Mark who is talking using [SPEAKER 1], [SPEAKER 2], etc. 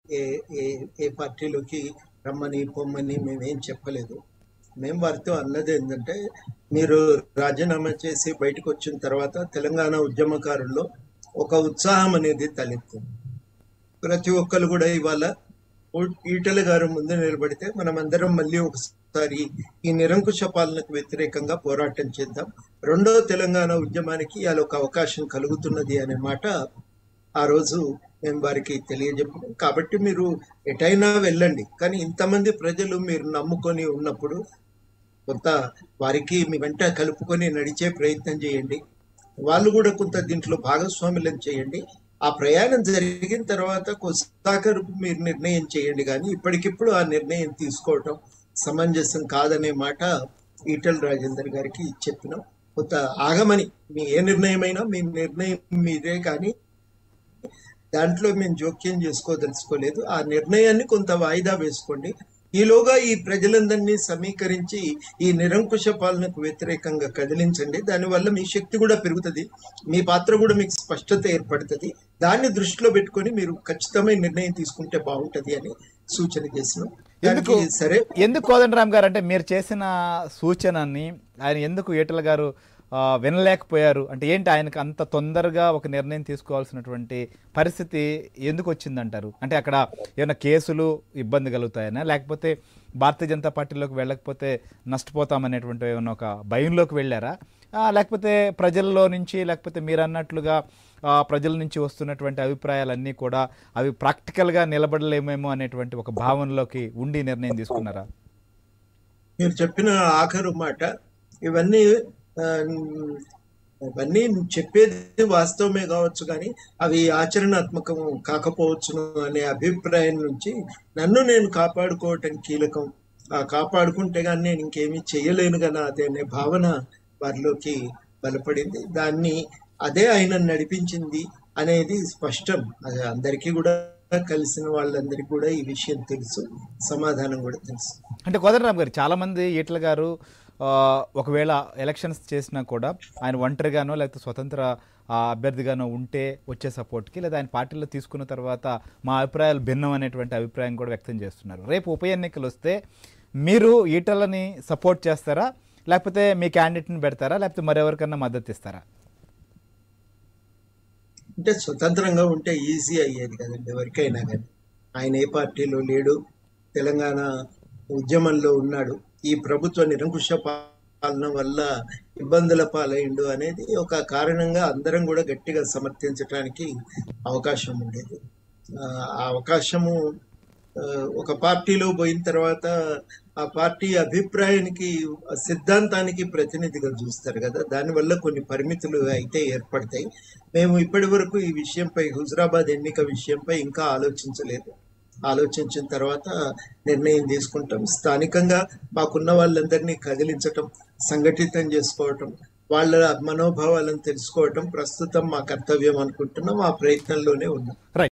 [SPEAKER 1] ఏ ఏ ఏ పార్టీలోకి రమ్మని పొమ్మని మేమేం చెప్పలేదు మేము వారితో అన్నది ఏంటంటే మీరు రాజీనామా చేసి బయటకు వచ్చిన తర్వాత తెలంగాణ ఉద్యమకారుల్లో ఒక ఉత్సాహం అనేది తలెత్తింది ప్రతి ఒక్కరు కూడా ఇవాళ ఓ- ఈటెల గారు ముందు నిలబడితే మనమందరం మళ్ళీ ఒకసారి ఈ నిరంకుశ పాలనకు వ్యతిరేకంగా పోరాటం చేద్దాం రెండో తెలంగాణ ఉద్యమానికి ఇవాళ ఒక అవకాశం కలుగుతున్నది అనే మాట ఆ రోజు మేము వారికి తెలియజెప్పాం కాబట్టి మీరు ఎటైనా వెళ్ళండి కానీ ఇంతమంది ప్రజలు మీరు నమ్ముకొని ఉన్నప్పుడు కొంత వారికి మీ వెంట కలుపుకొని నడిచే ప్రయత్నం చేయండి వాళ్ళు కూడా కొంత దీంట్లో భాగస్వాములను చేయండి ఆ ప్రయాణం జరిగిన తర్వాత కొస్తాకరు మీరు నిర్ణయం చేయండి కానీ ఇప్పటికిప్పుడు ఆ నిర్ణయం తీసుకోవటం సమంజసం కాదనే మాట ఈటల రాజేందర్ గారికి చెప్పినాం కొంత ఆగమని మీ ఏ నిర్ణయమైనా మీ నిర్ణయం మీదే కానీ దాంట్లో మేము జోక్యం చేసుకోదలుచుకోలేదు ఆ నిర్ణయాన్ని కొంత వాయిదా వేసుకోండి ఈలోగా ఈ ప్రజలందరినీ సమీకరించి ఈ నిరంకుశ పాలనకు వ్యతిరేకంగా కదిలించండి దానివల్ల మీ శక్తి కూడా పెరుగుతుంది మీ పాత్ర కూడా మీకు స్పష్టత ఏర్పడుతుంది దాన్ని దృష్టిలో పెట్టుకొని మీరు ఖచ్చితమైన నిర్ణయం తీసుకుంటే బాగుంటది అని సూచన చేసినాం
[SPEAKER 2] ఎందుకు
[SPEAKER 1] దానికి సరే
[SPEAKER 2] ఎందుకు కోదండరామ్ గారు అంటే మీరు చేసిన సూచనని ఆయన ఎందుకు ఈటల గారు ఆ, వినలేకపోయారు అంటే ఏంటి ఆయనకు అంత తొందరగా ఒక నిర్ణయం తీసుకోవాల్సినటువంటి పరిస్థితి ఎందుకు వచ్చిందంటారు అంటే అక్కడ ఏమైనా కేసులు ఇబ్బంది కలుగుతాయనా లేకపోతే భారతీయ జనతా పార్టీలోకి వెళ్ళకపోతే నష్టపోతామనేటువంటి ఏమైనా ఒక భయంలోకి వెళ్ళారా ఆ, లేకపోతే ప్రజల్లో నుంచి లేకపోతే మీరు అన్నట్లుగా ఆ, ప్రజల నుంచి వస్తున్నటువంటి అభిప్రాయాలన్నీ కూడా అవి ప్రాక్టికల్గా నిలబడలేమేమో అనేటువంటి ఒక భావనలోకి ఉండి నిర్ణయం తీసుకున్నారా
[SPEAKER 1] మీరు చెప్పిన ఆఖరు మాట ఇవన్నీ ఆ, ఇవన్నీ చెప్పేది వాస్తవమే కావచ్చు కానీ అవి ఆచరణాత్మకం కాకపోవచ్చును అనే అభిప్రాయం నుంచి నన్ను నేను కాపాడుకోవటం కీలకం ఆ కాపాడుకుంటే కానీ నేను ఇంకేమీ చేయలేను కదా అదే అనే భావన వారిలోకి బలపడింది దాన్ని అదే ఆయన నడిపించింది అనేది స్పష్టం అది అందరికీ కూడా కలిసిన వాళ్ళందరికీ కూడా ఈ విషయం తెలుసు సమాధానం కూడా తెలుసు
[SPEAKER 2] అంటే కోదండరామ్ గారు చాలా మంది ఈటల గారు ఆ, ఒకవేళ ఎలక్షన్స్ చేసినా కూడా ఆయన ఒంటరిగానో లేకపోతే స్వతంత్ర ఆ, అభ్యర్థిగానో ఉంటే వచ్చే సపోర్ట్కి లేదా ఆయన పార్టీలో తీసుకున్న తర్వాత మా అభిప్రాయాలు భిన్నం అనేటువంటి అభిప్రాయం కూడా వ్యక్తం చేస్తున్నారు రేపు ఉప ఎన్నికలు వస్తే మీరు ఈటలని సపోర్ట్ చేస్తారా లేకపోతే మీ క్యాండిడేట్ని పెడతారా లేకపోతే మరెవరికన్నా మద్దతు ఇస్తారా
[SPEAKER 1] అంటే స్వతంత్రంగా ఉంటే ఈజీ అయ్యేది కదండి ఎవరికైనా కానీ ఆయన ఏ పార్టీలో లేడు తెలంగాణ ఉద్యమంలో ఉన్నాడు ఈ ప్రభుత్వ నిరంకుశ పాలన వల్ల ఇబ్బందుల పాలైండు అనేది ఒక కారణంగా అందరం కూడా గట్టిగా సమర్థించడానికి అవకాశం ఉండేది ఆ ఆ అవకాశము ఆ, ఒక పార్టీలో పోయిన తర్వాత ఆ పార్టీ అభిప్రాయానికి ఆ సిద్ధాంతానికి ప్రతినిధిగా చూస్తారు కదా దానివల్ల కొన్ని పరిమితులు అయితే ఏర్పడతాయి మేము ఇప్పటి వరకు ఈ విషయంపై హుజరాబాద్ ఎన్నిక విషయంపై ఇంకా ఆలోచించలేదు ఆలోచించిన తర్వాత నిర్ణయం తీసుకుంటాం స్థానికంగా మాకున్న వాళ్ళందరినీ కదిలించటం సంఘటితం చేసుకోవటం వాళ్ళ మనోభావాలను తెలుసుకోవటం ప్రస్తుతం మా కర్తవ్యం అనుకుంటున్నాం ఆ ప్రయత్నంలోనే ఉన్నాం
[SPEAKER 2] రైట్